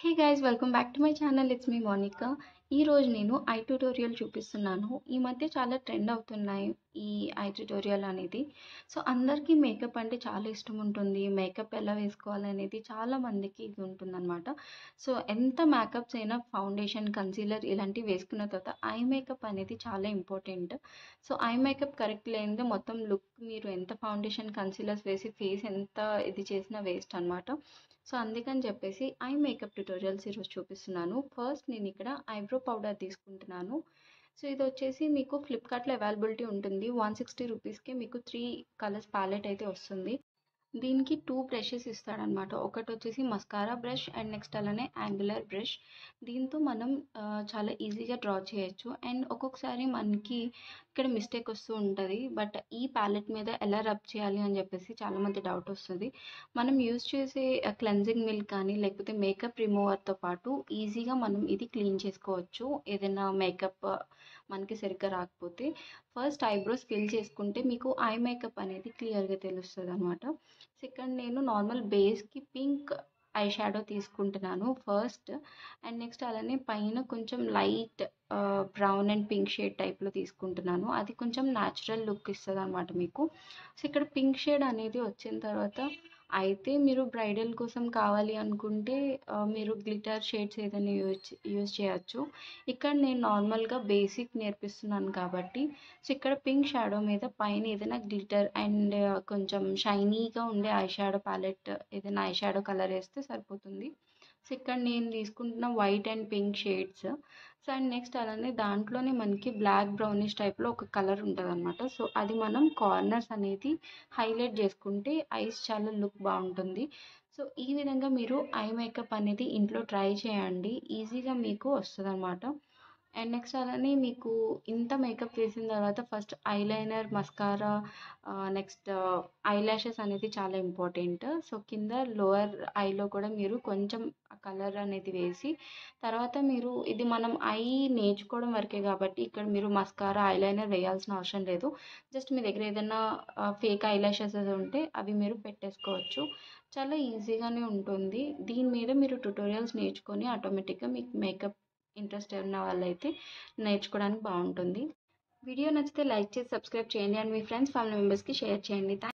hey guys welcome back to my channel it's me Monika ఈరోజు నేను I tutorial చూపిస్తున్నాను ఈ మధ్య చాలా ట్రెండ్ అవుతున్నాయి ఈ ఐ ట్యూటోరియల్ అనేది సో అందరికీ మేకప్ అంటే చాలా ఇష్టం ఉంటుంది మేకప్ ఎలా వేసుకోవాలనేది చాలా మందికి ఇది ఉంటుందన్నమాట సో ఎంత మేకప్స్ అయినా ఫౌండేషన్ కన్సీలర్ ఇలాంటివి వేసుకున్న తర్వాత ఐ మేకప్ అనేది చాలా important so eye makeup correct లేనిదే మొత్తం లుక్ మీరు ఎంత ఫౌండేషన్ కన్సీలర్స్ వేసి ఫేస్ ఎంత ఇది చేసినా వేస్ట్ అనమాట సో అందుకని చెప్పేసి ఐ మేకప్ ట్యూటోరియల్స్ ఈరోజు చూపిస్తున్నాను ఫస్ట్ నేను ఇక్కడ ఐబ్రో పౌడర్ తీసుకుంటున్నాను సో ఇది వచ్చేసి మీకు ఫ్లిప్కార్ట్లో అవైలబిలిటీ ఉంటుంది వన్ సిక్స్టీ రూపీస్కి మీకు త్రీ కలర్స్ ప్యాలెట్ అయితే వస్తుంది దీనికి టూ బ్రషెస్ ఇస్తాడనమాట ఒకటి వచ్చేసి మస్కారా బ్రష్ అండ్ నెక్స్ట్ అలానే యాంగులర్ బ్రష్ దీంతో మనం ఆ, చాలా ఈజీగా డ్రా చేయొచ్చు అండ్ ఒక్కొక్కసారి మనకి ఇక్కడ మిస్టేక్ వస్తూ ఉంటుంది బట్ ఈ ప్యాలెట్ మీద ఎలా రబ్ చేయాలి అని చెప్పేసి చాలామంది డౌట్ వస్తుంది మనం యూజ్ చేసే క్లెన్జింగ్ మిల్క్ కానీ లేకపోతే మేకప్ రిమూవర్తో పాటు ఈజీగా మనం ఇది క్లీన్ చేసుకోవచ్చు ఏదైనా మేకప్ మనకి సరిగ్గా రాకపోతే ఫస్ట్ ఐబ్రోస్ ఫిల్ చేసుకుంటే మీకు ఐ మేకప్ అనేది క్లియర్గా తెలుస్తుంది అనమాట సెకండ్ నేను నార్మల్ బేస్కి పింక్ ఐ షాడో తీసుకుంటున్నాను ఫస్ట్ అండ్ నెక్స్ట్ అలానే పైన కొంచెం light brown and pink shade టైప్లో తీసుకుంటున్నాను అది కొంచెం న్యాచురల్ లుక్ ఇస్తుంది అనమాట మీకు సో ఇక్కడ పింక్ షేడ్ అనేది వచ్చిన తర్వాత అయితే మీరు బ్రైడల్ కోసం కావాలి అనుకుంటే ఆ, మీరు గ్లిటర్ షేడ్స్ ఏదైనా యూజ్ యూజ్ చేయొచ్చు ఇక్కడ నేను నార్మల్గా బేసిక్ నేర్పిస్తున్నాను కాబట్టి సో ఇక్కడ పింక్ షాడో మీద పైన ఏదైనా గ్లిటర్ అండ్ కొంచెం షైనీగా ఉండే ఐ షాడో ప్యాలెట్ ఏదైనా ఐ షాడో కలర్ వేస్తే సరిపోతుంది సో ఇక్కడ నేను తీసుకుంటున్న white and pink shades so and next అలానే దాంట్లోనే మనకి బ్లాక్ బ్రౌనిష్ టైప్లో ఒక కలర్ ఉంటుంది అనమాట సో అది మనం కార్నర్స్ అనేది హైలైట్ చేసుకుంటే ఐస్ చాలా లుక్ బాగుంటుంది సో ఈ విధంగా మీరు ఐ మేకప్ అనేది ఇంట్లో ట్రై చేయండి ఈజీగా మీకు వస్తుంది అనమాట అండ్ నెక్స్ట్ అలానే మీకు ఇంత మేకప్ వేసిన తర్వాత first eyeliner mascara next eyelashes అనేది చాలా ఇంపార్టెంట్ సో కింద లోవర్ ఐలో కూడా మీరు కొంచెం కలర్ అనేది వేసి తర్వాత మీరు ఇది మనం ఐ నేర్చుకోవడం వరకే కాబట్టి ఇక్కడ మీరు మస్కారా ఐలైనర్ వేయాల్సిన అవసరం లేదు జస్ట్ మీ దగ్గర ఏదైనా ఫేక్ ఐ ల్యాషెస్ ఉంటే అవి మీరు పెట్టేసుకోవచ్చు చాలా ఈజీగానే ఉంటుంది దీని మీద మీరు ట్యుటోరియల్స్ నేర్చుకొని ఆటోమేటిక్గా మీకు మేకప్ ఇంట్రెస్ట్ ఉన్న వాళ్ళైతే నేర్చుకోవడానికి బాగుంటుంది వీడియో నచ్చితే లైక్ చేసి సబ్స్క్రైబ్ చేయండి అండ్ మీ ఫ్రెండ్స్ ఫ్యామిలీ మెంబర్స్కి షేర్ చేయండి